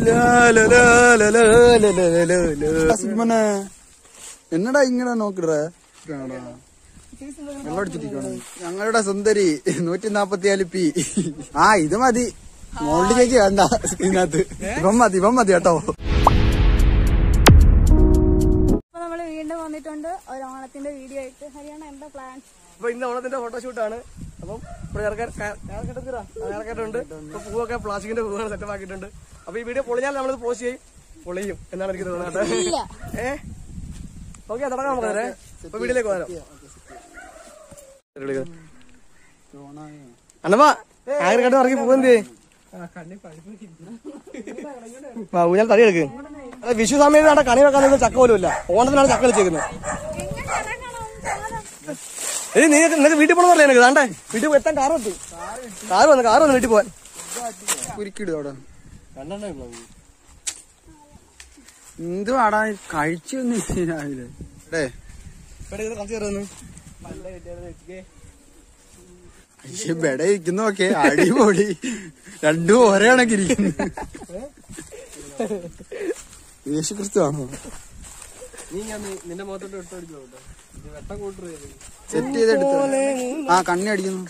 സുജ്മനെ എന്നടാ ഇങ്ങനെ നോക്കിട വെള്ളം അടിച്ചിരിക്കണം ഞങ്ങളുടെ സുന്ദരി നൂറ്റി നാപ്പത്തിനാല് പി ആ ഇത് മതി മോളിലേക്ക് വേണ്ട ഇതിനകത്ത് ഇവൻ മതി ഇവൻ മതി കേട്ടോ അപ്പൊ നമ്മള് വീണ്ടും വന്നിട്ടുണ്ട് ഒരു ഓണത്തിന്റെ വീഡിയോ ആയിട്ട് ഹരിയാണ എന്താ പ്ലാൻ അപ്പൊ ഇന്ന് ഓണത്തിന്റെ ഫോട്ടോഷൂട്ടാണ് അപ്പം ഇവിടെ ഇറക്കാറുണ്ട് അപ്പൊ പൂവൊക്കെ പ്ലാസ്റ്റിക്കിന്റെ പൂവാണ് സെറ്റപ്പ് ആക്കിയിട്ടുണ്ട് അപ്പൊ ഈ വീഡിയോ പൊളിഞ്ഞാൽ നമ്മളിത് പോസ്റ്റ് ചെയ്യും പൊളിയും എന്നാണ് എനിക്ക് തോന്നുന്നത് ഇല്ല ഏ ഓക്കെ തുടങ്ങാം നമുക്ക് നേരെ അപ്പൊ വീഡിയോയിലേക്ക് പോകാം അണ്ണപ്പാ ആഗ്രഹം ഇറങ്ങി പോകുന്നേ ഊഞ്ഞാൽ തടി എടുക്ക് അല്ല വിഷു സമയത്ത് അവിടെ കണി വെക്കാൻ നിന്ന് ചക്ക പോലും ഇല്ല ഓണത്തിനാണ് ചക്ക കളിച്ചേക്കുന്നത് ഏയ് നീ നിനക്ക് വീട്ടിൽ പോകണം പറയാൻ എനിക്ക് താണ്ടേ വീട്ടിൽ പോയി എത്താൻ കാറ് എത്തി കാറ് വന്ന് കാറ് വന്ന് വീട്ടിൽ പോവാൻ കുരുക്കിടും അവിടെ എന്തുവാടാ കഴിച്ചു രാവിലെ ഏ കളിച്ചു കയറുന്നു പക്ഷെ ബെട ഇരിക്കുന്നൊക്കെ അടിപൊളി രണ്ടും ഒരേ കണക്കിരിക്കുന്നു യേശു ക്രിസ്തു ആണോ നീ ഞാൻ നിന്റെ മുഖത്തോട്ട് ഇട്ടടിച്ചോ വെട്ടം കൂട്ടു സെറ്റ് ചെയ്തെടുത്തു ആ കണ്ണി അടിക്കുന്നു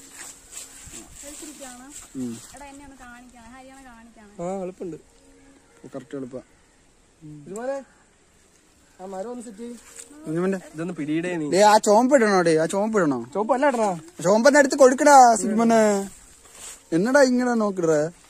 ഉം. എടാ എന്നെ ഒന്ന് കാണിക്കണം ഹരിയാണ കാണിക്കണം ആ എളുപ്പമുണ്ട് കറക്റ്റ് എളുപ്പ ഇതുപോലെ ആ മരം ഒന്ന് സെറ്റ് ചെയ്യും കുഞ്ഞുമന്റെ ഇതൊന്ന് പിടിയിടേ നീ ഡേ ആ ചോമ്പ് ഇടണോ ഡേ ആ ചോമ്പ് ഇടണോ ചോപ്പ് അല്ല ഏട്ടാ ചോമ്പന്നെ അടുത്ത് കൊടുക്കടാ സുജ്മനെ എന്നടാ ഇങ്ങനെ നോക്കിട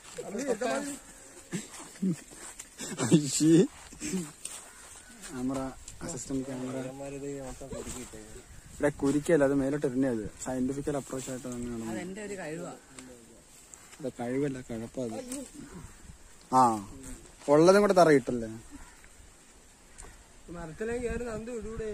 ക്യാമറ അസിസ്റ്റന്റ് ക്യാമറ ഇവിടെ കുരിക്കല്ല അത് മേലോട്ട് ഇരുന്നേ അത് സയന്റിഫിക്കൽ അപ്രോച്ച് ആയിട്ട് തന്നെയാണ് ഇത് കഴിവല്ല കഴപ്പ അത് ആ ഉള്ളതും കൂടെ തറ കിട്ടല്ലേ മരത്തിലേക്ക് കയറി നന്ദി വിടൂടെ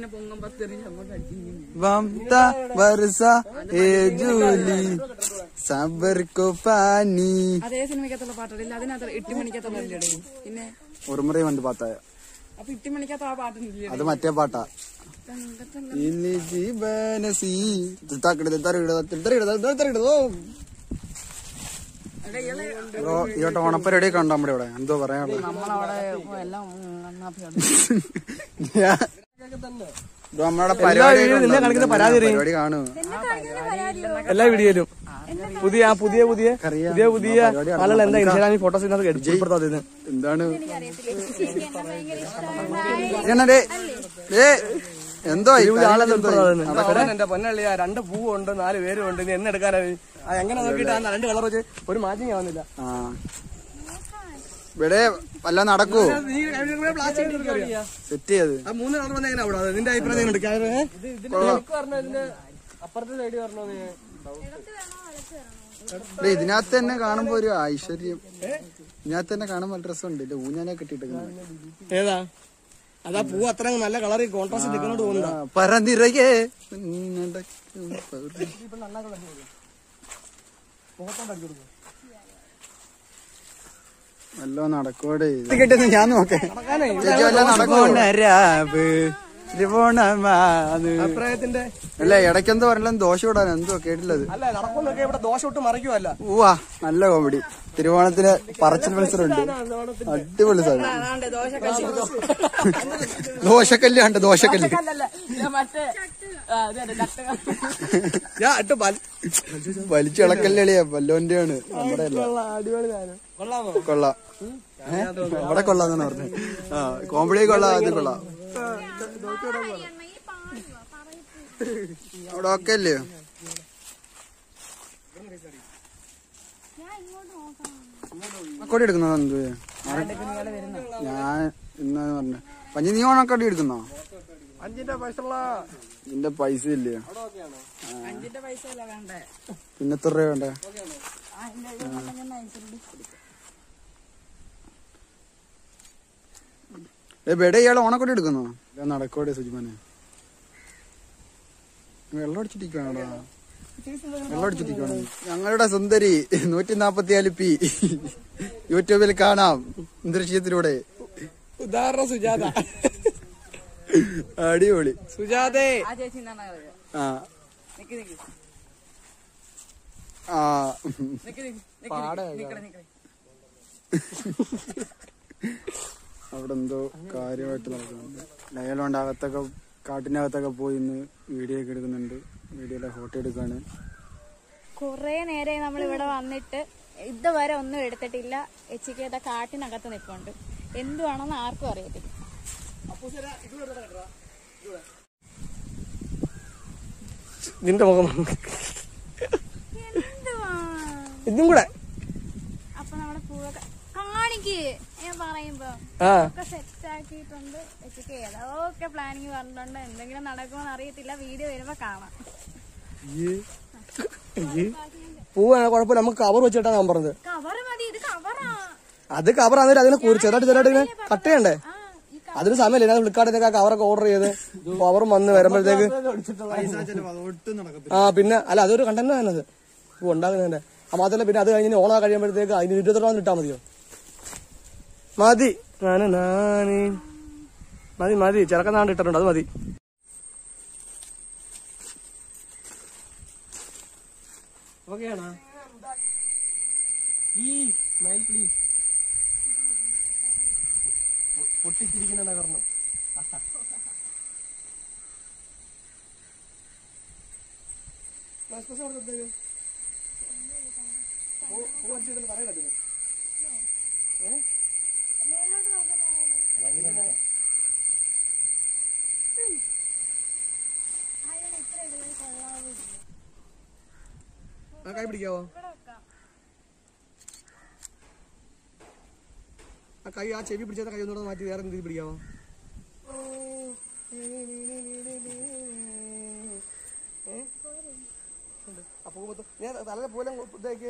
വംത വർഷ ഏ ജൂലി സബർ കോ പാനി അതേ സിനിമയ്ക്കകത്തുള്ള പാട്ടല്ല അതിനകത്ത് എട്ട് മണിക്കകത്തുള്ള ഇല്ലടേ പിന്നെ ഒരു മുறை വണ്ട് പാത്തായ അപ്പൊ എട്ട് മണിക്കകത്ത് ആ പാട്ടൊന്നുമില്ല അത് മറ്റേ പാട്ടാ ഇനി ജീവനസി തിത്താക്കിട തിത്തറിയിടോ ബ്രോ ഇയോട്ട് ഓണപ്പരിപാടി കണ്ടോ നമ്മുടെ ഇവിടെ എന്തോ പറയാനുള്ളത് നമ്മളവിടെ എല്ലാം ബ്രോ നമ്മുടെ എല്ലാ പരിപാടി വീഡിയോയിലും നിന്നെ കാണിക്കുന്ന പരാതി അറിയും. പരിപാടി കാണും എല്ലാ വീഡിയോയിലും പുതിയ ആ പുതിയ പുതിയ അറിയാം. പുതിയ പുതിയ പരിപാടി ആളുകൾ എന്താ ഇൻസ്റ്റാഗ്രാമിൽ ഫോട്ടോസ് ഇതിനകത്ത് എടുപ്പെടുത്താതെ എന്താണ് ചേച്ചി എന്നെ ഭയങ്കര ഇഷ്ടമായി ഇങ്ങനെ ദേ, ദേ, എന്തോ ഈ ആളെല്ലാം എന്തോ ഈ- ഉൾപ്പെടുത്താതെ എന്റെ പൊന്നള്ളിയ രണ്ട് പൂവുണ്ട് നാല് പേരും ഉണ്ട് നീ എന്നെ എടുക്കാനായി ആ എങ്ങനെ നോക്കിയിട്ട് ആ രണ്ട് കളർ വെച്ച് ഒരു മാച്ചിങ് ആവുന്നില്ല ആ ഇവിടെ വല്ല നടക്കൂ നീ പ്ലാസ്റ്റിക് സെറ്റ് ചെയ്ത് ആ മൂന്ന് കളർ വന്ന എങ്ങനെ അവിടെ നിന്റെ അഭിപ്രായം എങ്ങനെ എടുക്കാം അപ്പുറത്തെ സൈഡ് പറഞ്ഞോ നീ ദേ, ഇതിനകത്ത് തന്നെ കാണുമ്പോ ഒരു ഐശ്വര്യം ഇതിനകത്ത് തന്നെ കാണുമ്പോ നല്ല രസമുണ്ട് ഇല്ല ഊഞ്ഞാനെ കെട്ടിട്ട് ഏതാ അതാ പൂ അത്ര നല്ല കളർ കോൺട്രാസ്റ്റ് നിൽക്കുന്നോട് തോന്നുന്നു പറന്നിറകെ വല്ലോ നടക്കോടെ കിട്ടുന്നു ഞാൻ നോക്കേ ചേച്ചി വല്ല നടക്കോണരാവ് ത്രികോണമാത് അഭിപ്രായത്തിന്റെ അല്ല ഇടയ്ക്കെന്തോ പറഞ്ഞാലും ദോഷം ഇടാൻ എന്തോ കേട്ടില്ലത് അല്ല നടക്കുന്നൊക്കെ ഇവിടെ ദോഷം ഇട്ട് മറിക്കുമല്ല ഊവാ നല്ല കോമഡി തിരുവോണത്തിന് പറച്ചിൽ മത്സരമുണ്ട് അടിപൊളി സാധനം ദോശക്കല്ല് കണ്ട ദോശക്കല്ല് മറ്റേ ഞാൻ ഇട്ട് പല വലിച്ചിളക്കല്ലിയാ വല്ലോന്റെയാണ് നമ്മുടെ അല്ല അടിപൊളി സാധനം കൊള്ളാമോ കൊള്ളാം ഏ? അവിടെ കൊള്ളാന്നാണ് പറഞ്ഞത് ആ കോമഡി കൊള്ളാം അത് കൊള്ളാം ഈ പാടുവാ പറയത്തില്ല അവിടെ ഒക്കെ അല്ലയോ ഞാൻ ഇങ്ങോട്ട് നോക്കണം കൊടി എടുക്കുന്നോ എന്ത് ഞാൻ ഇന്ന് പറഞ്ഞ പഞ്ഞി നീ ഓണക്കടി എടുക്കുന്നോ അഞ്ചിന്റെ പൈസ ഉള്ള ഇതിന്റെ പൈസ ഇല്ലയോ അഞ്ചിന്റെ പൈസ അല്ല വേണ്ടേ പിന്നെ എത്ര രൂപ വേണ്ടേ ഏ ബെടെ ഇയാൾ ഓണക്കൊടി എടുക്കുന്നോ ഇല്ല, നടക്കോടെ സുജിമാനെ വെള്ളം അടിച്ചിട്ടിരിക്കണോടാ വെള്ളം അടിച്ചിട്ടിരിക്കണോ ഞങ്ങളുടെ സുന്ദരി നൂറ്റി നാപ്പത്തിനാല് പി യൂട്യൂബിൽ കാണാം ദൃശ്യത്തിലൂടെ ഉദാഹരണം സുജാത അടിപൊളി സുജാതേ ആ ചേച്ചി എന്താണ് പറയുക ആ നിക്ക് നിക്ക് ആ നിക്ക് നിക്ക് പാടാ നിക്ക് നിക്ക് എന്തോ കാര്യമായിട്ട് നടക്കുന്നുണ്ട് ലയലോണ്ട് അകത്തൊക്കെ കാട്ടിനകത്തൊക്കെ പോയി ഇന്ന് വീഡിയോ ഒക്കെ എടുക്കുന്നുണ്ട് വീഡിയോയിലെ ഫോട്ടോ എടുക്കാണ് കൊറേ നേരമായി നമ്മൾ ഇവിടെ വന്നിട്ട് ഇതുവരെ ഒന്നും എടുത്തിട്ടില്ല എച്ചിക്കേത കാട്ടിനകത്ത് നിൽപ്പുണ്ട് എന്തുവാണെന്ന് ആർക്കും അറിയത്തില്ല നിന്റെ മുഖം എന്തുവാ ഇതും കൂടെ അപ്പൊ നമ്മുടെ പൂവൊക്കെ കാണിക്ക് ഞാൻ പറയുമ്പോ ആ ഒക്കെ സെറ്റ് ആക്കിയിട്ടുണ്ട് എച്ചിക്ക് ഏതൊക്കെ പ്ലാനിങ് പറഞ്ഞിട്ടുണ്ട് എന്തെങ്കിലും നടക്കുമെന്ന് അറിയത്തില്ല വീഡിയോ വരുമ്പോ കാണാം പൂവാണ് കുഴപ്പമില്ല നമുക്ക് കവർ വെച്ചിട്ടാ ഞാൻ പറഞ്ഞത് കവറ് മതി ഇത് കവറാ അത് കവർ ആണെങ്കിൽ അതിനെ കുറി ചെറുതായിട്ട് ചെറുതായിട്ട് ഇങ്ങനെ കട്ട് ചെയ്യണ്ടേ ആ ഈ അതിന് സമയമില്ല ഞാൻ ഫ്ലിപ്കാർട്ടിലേക്ക് ആ കവറൊക്കെ ഓർഡർ ചെയ്ത് കവറും വന്ന് വരുമ്പോഴത്തേക്ക് ഒട്ടും നടക്കത്തില്ല ആ പിന്നെ അല്ല അതൊരു കണ്ടന്റ് ആണത് പൂ ഉണ്ടാകുന്നതിന്റെ ആ മാത്രമല്ല പിന്നെ അത് കഴിഞ്ഞ് ഓണം കഴിയുമ്പോഴത്തേക്ക് അതിന് ഇരുപത്തെട്ട് ഇട്ടാ മതിയോ മതി നാന് നാനി മതി മതി ചെറുക്കനാണ്ട് ഇട്ടിട്ടുണ്ട് അത് മതി ഓക്കെയാണോ ഈ മൈൽ പ്ലീസ് പൊട്ടിച്ചിരിക്കുന്ന കാരണം എക്സ്പ്രഷൻ കൊടുത്തേക്കും പറയണത് ആ കൈ പിടിക്കാവോ ആ കൈ ആ ചെവി പിടിച്ചാൽ കൈ ഒന്നുകൂടെ മാറ്റി വേറെ എന്തെങ്കിലും പിടിക്കാവോ ഏ? ഉണ്ട്. അപ്പൊ മൊത്തം- ഞാൻ തല പോലെ ഇതാക്കി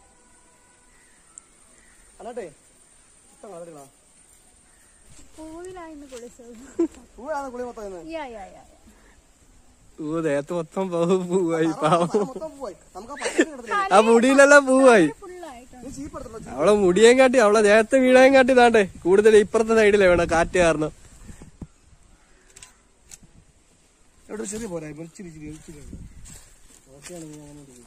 അല്ലാട്ടെ ഇഷ്ടം കളറിലാ പൂവിലായിരുന്നു കുളിച്ചത് പൂവാണ് കുളി മൊത്തം ഇന്ന്. യാ യാ യാ ഓ ദേഹത്ത് മൊത്തം പൂവായി പാവം തല മൊത്തം പൂവായി നമുക്ക് ആ പച്ചക്കറി കിടത്തില്ലേ? ആ മുടിയിലെല്ലാം പൂവായി ഫുള്ളായിട്ടുണ്ട് നീ ചീപ്പ് എടുത്തല്ലോ അവളെ മുടിയേം കാട്ടി അവളെ ദേഹത്തെ വീഴാൻ കാട്ടി താണ്ടേ കൂടുതൽ ഇപ്പുറത്തെ സൈഡിലെ വേണം കാറ്റ് കാരണം എവിടെ ഒരു ചെറിയ പോരാ ഇച്ചിരി ഇച്ചിരി ഇച്ചിരി ഓക്കെയാണ് നീ അങ്ങനെ ഇരിക്ക്.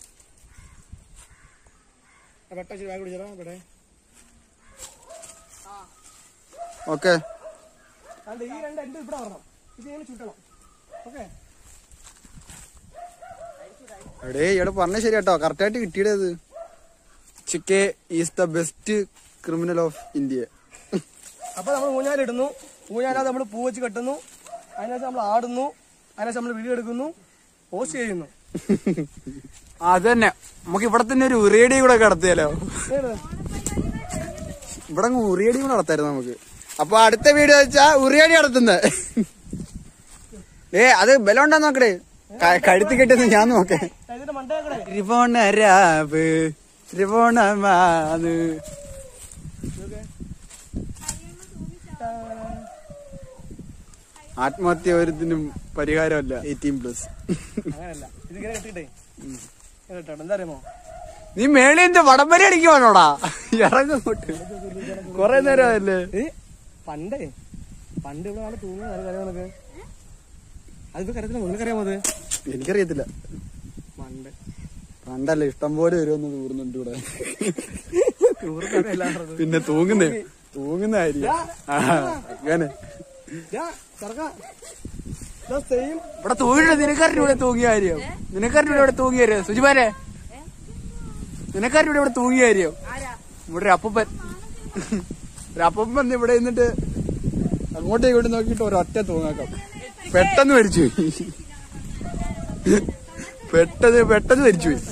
ആ വെട്ട ഇച്ചിരി ബാഗ് പിടിച്ചോ ഇവിടെ ഓക്കെ അല്ല ഈ രണ്ട് എന്റെ ഇവിടെ വരണം ഇത് ഇങ്ങനെ ചുറ്റണം ഓക്കെ എടേ ഇവിടെ പറഞ്ഞ ശരി കേട്ടോ കറക്റ്റായിട്ട് കിട്ടിയത് ചിക്കെ is the best criminal of India അപ്പൊ നമ്മൾ ഊഞ്ഞാലിടുന്നു ഊഞ്ഞാലാതെ നമ്മൾ പൂ വെച്ച് കെട്ടുന്നു അതിനകത്ത് നമ്മൾ ആടുന്നു അതിനകത്ത് നമ്മൾ വീഡിയോ എടുക്കുന്നു പോസ്റ്റ് ചെയ്യുന്നു അത് തന്നെ നമുക്ക് ഇവിടെ തന്നെ ഒരു ഉറിയടി കൂടെ നടത്തിയാലോ ഏത്? ഇവിടെ അങ്ങ് ഉറിയടി കൂടെ നടത്തായിരുന്നു നമുക്ക് അപ്പൊ അടുത്ത വീഡിയോ വെച്ചാ ഉറിയടി നടത്തുന്നത് ഏ അത് ബലം ഉണ്ടോ നോക്കടേ ക- കഴുത്തി കെട്ടുന്ന ഞാൻ നോക്കേ ഇതിന്റെ മണ്ടേ കൂടെ ത്രിഭുവനരാവ് ത്രിഭുവനമാന്ന് ആത്മഹത്യ ഒരുത്തിനും പരിഹാരമല്ല എയ്റ്റീൻ പ്ലസ് അങ്ങനല്ല ഇതിങ്ങനെ കെട്ടിട്ടേ കേട്ടോ എന്താ അറിയാമോ നീ മേളിൽ എന്റെ വടംവലി അടിക്കുവാണോടാ ഇറങ്ങോട്ട് കൊറേ നേരമല്ലേ ഏ പണ്ടേ പണ്ട് ഇവിടെ നാളെ തൂങ്ങുന്ന അറിയാം നിനക്ക് അതിപ്പോ കരത്തില്ല നിനക്കറിയാമോ അത് എനിക്കറിയത്തില്ല പണ്ട് പണ്ടല്ല ഇഷ്ടം പോലെ വരുമെന്ന് തൂർന്നുണ്ട് ഇവിടെ ടൂറിനൊക്കെ എല്ലാവരും പിന്നെ തൂങ്ങുന്നേ തൂങ്ങുന്നതായിരിക്കും ആ, അങ്ങനെ സെയിം ഇവിടെ തൂങ്ങിട്ട് നിനക്കറിഞ്ഞ ഇവിടെ തൂങ്ങിയ കാര്യം നിനക്കറിഞ്ഞ ഇവിടെ തൂങ്ങിയ കാര്യം സുജിമാരെ നിനക്കറിഞ്ഞ ഇവിടെ തൂങ്ങിയ കാര്യം ഇവിടെ ഒരു അപ്പൂപ്പൻ ഒരു അപ്പൂപ്പൻ ഇവിടെ നിന്നിട്ട് അങ്ങോട്ടും ഇങ്ങോട്ടും നോക്കിയിട്ട് ഒരൊറ്റ തൂങ്ങാക്കാം പെട്ടെന്ന് മരിച്ചു പോയി പെട്ടെന്ന് പെട്ടെന്ന് മരിച്ചു പോയി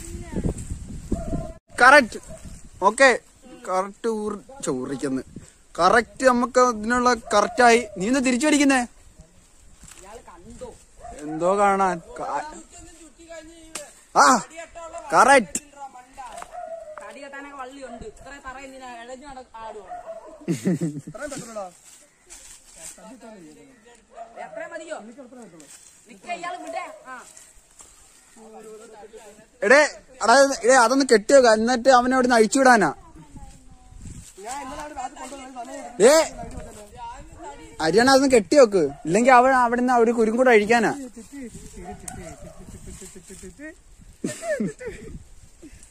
കറക്റ്റ് ഓക്കെ കറക്റ്റ് ഊർ ചോറിക്കുന്നു കറക്റ്റ് നമുക്ക് ഇതിനുള്ള കറക്റ്റായി നീ ഒന്ന് തിരിച്ചു വരിക്കുന്നേ എന്തോ കാണാൻ ക- ആ കറക്റ്റ് തടി കെട്ടാനൊക്കെ വള്ളിയുണ്ട് ഇത്ര തറ എന്തിനാ ഇഴഞ്ഞു ആടുവാണ് എത്ര മതിയോ നിക്ക ഇയാള് വിടേ ആ എടേ എടാ എടേ അതൊന്ന് കെട്ടി വെക്ക എന്നിട്ട് അവനെ അവിടെ നിന്ന് അഴിച്ചുവിടാനാ ഏ അരിയാണ അതൊന്ന് കെട്ടി വെക്ക് ഇല്ലെങ്കിൽ അവൻ അവിടെ നിന്ന് ഒരു കുരും കൂടെ അഴിക്കാനാ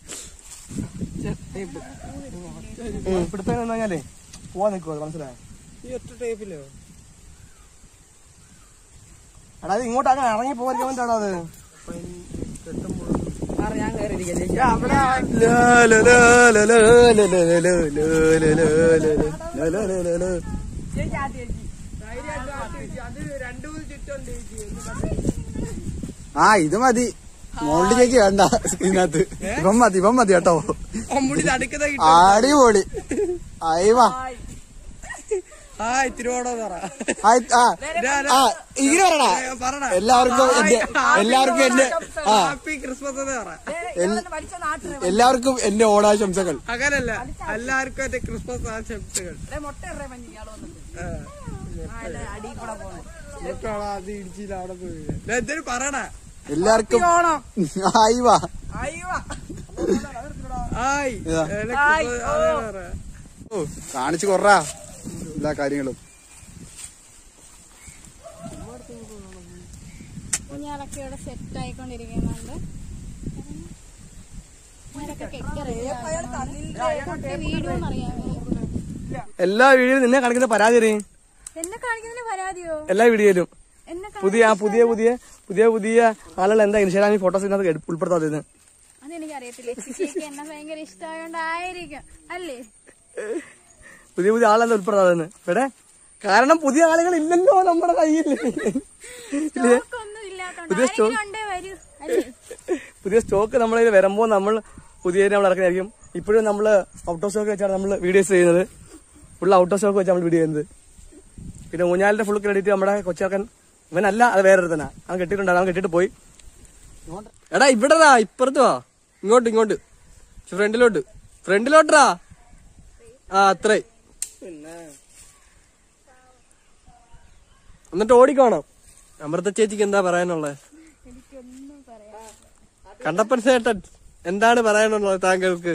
പിടുത്തം കഴിഞ്ഞാലേ പോവാൻ നിൽക്കുമോ മനസ്സിലായോ ഈ ഒറ്റ ടൈപ്പിലോ എടാ അത് ഇങ്ങോട്ട് അങ്ങനെ ഇറങ്ങി പോകാൻ വേണ്ടിയാണോ അത് സാറേ ഞാൻ കയറിയിരിക്കല്ലേ ചേച്ചി ആ ചേച്ചി ആ ഇത് മതി മോളിൽ ചേച്ചി വേണ്ട ഇതിനകത്ത് ഇപ്പം മതി ഇപ്പം മതി കേട്ടോ അമ്മുടി നടുക്കുന്ന അടിപൊളി അയവാ ഹായ് തിരുവോണം പറ ആയ്, ആ ആ ഇങ്ങനെ പറടാ പറടാ എല്ലാവർക്കും എന്റെ എല്ലാവർക്കും എന്റെ ആ ഹാപ്പി ക്രിസ്മസ് എന്ന് പറ വലിച്ച നാട്ടിൽ എല്ലാവർക്കും എന്റെ ഓണാശംസകൾ അങ്ങനല്ല എല്ലാവർക്കും എന്റെ ക്രിസ്മസ് ആശംസകൾ മുട്ട ഇറേ മഞ്ഞ് ഇയാള് വന്നിട്ട് ആ. ആ അല്ല അടി കൂടെ പോകണം എന്നിട്ടാണ് അത് ഇടിച്ചില്ല അവിടെ പോയി എന്തൊരു പറയടാ എല്ലാവർക്കും ആയിവാ അയ്യോ ഹായ് ഇതാ. എന്റെ ക്രിസ്മസ് അതെ പറ ഓ കാണിച്ചു കൊറാ എല്ലാ കാര്യങ്ങളും കുഞ്ഞാളൊക്കെ ഇവിടെ സെറ്റ് ആയിക്കൊണ്ടിരിക്കുന്നുണ്ട് ഞാനൊക്കെ കെട്ടി വീഡിയോ അറിയാമോ എല്ലാ വീഡിയോയിലും നിന്നെ കാണിക്കുന്ന പരാതി അറിയും എന്നെ കാണിക്കുന്നതിന് പരാതിയോ എല്ലാ വീഡിയോയിലും എന്നെ കാ- പുതിയ ആ പുതിയ പുതിയ പുതിയ പുതിയ ആളുകൾ എന്താ ഇൻസ്റ്റാഗ്രാമിൽ ഫോട്ടോസ് ഇതിനകത്ത് എടു- ഉൾപ്പെടുത്താത്തത് അതെനിക്ക് അറിയത്തില്ല ചേച്ചിക്ക് എന്നെ ഭയങ്കര ഇഷ്ടമായോണ്ടായിരിക്കും അല്ലേ പുതിയ പുതിയ ആളെന്താ ഉൾപ്പെടുത്താതെന്ന് ഇവിടെ കാരണം പുതിയ ആളുകൾ ഇല്ലല്ലോ നമ്മുടെ കയ്യിൽ സ്റ്റോക്കൊന്നും ഇല്ലാത്തോണ്ട് ആരെങ്കിലും ഉണ്ടേ വരൂ അല്ലേ പുതിയ സ്റ്റോക്ക് നമ്മളെ കയ്യിൽ വരുമ്പോൾ നമ്മൾ പുതിയ നമ്മൾ ഇറക്കുന്നതായിരിക്കും ഇപ്പോഴും നമ്മൾ ഔട്ട് ഓഫ് സ്റ്റോക്ക് വെച്ചാണ് നമ്മൾ വീഡിയോസ് ചെയ്യുന്നത് ഫുൾ ഔട്ട് ഓഫ് സ്റ്റോക്ക് വെച്ചാണ് നമ്മൾ വീഡിയോ ചെയ്യുന്നത് പിന്നെ ഊഞ്ഞാലിന്റെ ഫുൾ ക്രെഡിറ്റ് നമ്മുടെ കൊച്ചാക്കൻ ഇവനല്ല അത് വേറെ തന്നെ അവൻ കെട്ടിയിട്ടുണ്ടായിരുന്നു അവൻ കെട്ടിട്ട് പോയി എടാ ഇവിടെടാ ഇപ്പുറത്ത് വാ ഇങ്ങോട്ട് ഇങ്ങോട്ട് ഫ്രണ്ടിലോട്ട് ഫ്രണ്ടിലോട്ടാ ആ അത്രേ എന്നിട്ട് ഓടിക്കോണം അമൃത ചേച്ചിക്ക് എന്താ പറയാനുള്ളത് കണ്ടപ്പൻ ചേട്ടൻ എന്താണ് പറയാനുള്ളത് താങ്കൾക്ക്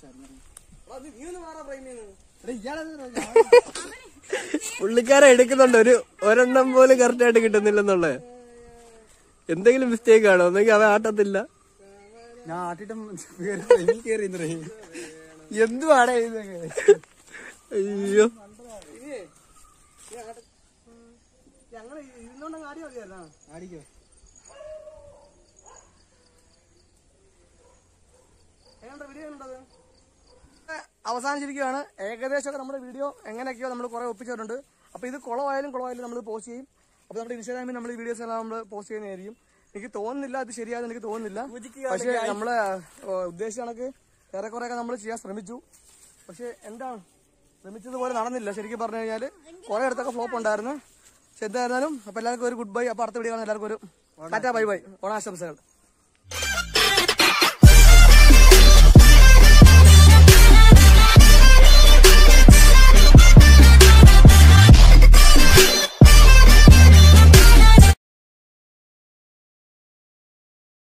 പുള്ളിക്കാരെ എടുക്കുന്നുണ്ട് ഒരു ഒരെണ്ണം പോലും കറക്റ്റ് ആയിട്ട് കിട്ടുന്നില്ലെന്നുള്ളത് എന്തെങ്കിലും മിസ്റ്റേക്ക് ആണോ ഒന്നെങ്കിൽ അവൻ ആട്ടത്തില്ല ഞാൻ ആട്ടിട്ടും കേറി എന്തുവാടേ ഇതൊക്കെ അയ്യോ അവസാനിച്ചിരിക്കുകയാണ് ഏകദേശമൊക്കെ നമ്മുടെ വീഡിയോ എങ്ങനെയൊക്കെയോ നമ്മൾ കുറെ ഒപ്പിച്ചിട്ടുണ്ട് അപ്പൊ ഇത് കുളമായാലും കുളമായാലും നമ്മൾ പോസ്റ്റ് ചെയ്യും അപ്പൊ നമ്മുടെ ഇൻസ്റ്റാഗ്രാമിൽ നമ്മൾ ഈ വീഡിയോസ് എല്ലാം നമ്മൾ പോസ്റ്റ് ചെയ്യുന്നതായിരിക്കും എനിക്ക് തോന്നുന്നില്ല അത് ശരിയാണെന്ന് എനിക്ക് തോന്നുന്നില്ല പക്ഷേ നമ്മള് ഏഹ്, ഉദ്ദേശിച്ച കണക്ക് ഏറെക്കുറെ ഒക്കെ നമ്മൾ ചെയ്യാൻ ശ്രമിച്ചു പക്ഷെ എന്താണ് ശ്രമിച്ചതുപോലെ നടന്നില്ല ശരിക്കും പറഞ്ഞു കഴിഞ്ഞാൽ കുറെ ഇടത്തൊക്കെ ഫ്ലോപ്പ് ഉണ്ടായിരുന്നു പക്ഷെ എന്തായിരുന്നാലും അപ്പൊ എല്ലാവർക്കും ഒരു ഗുഡ് ബൈ അപ്പൊ അടുത്ത വീഡിയോ കാണാൻ എല്ലാവർക്കും ഒരു ടാറ്റാ ബൈ ബൈ ഓണാശംസകൾ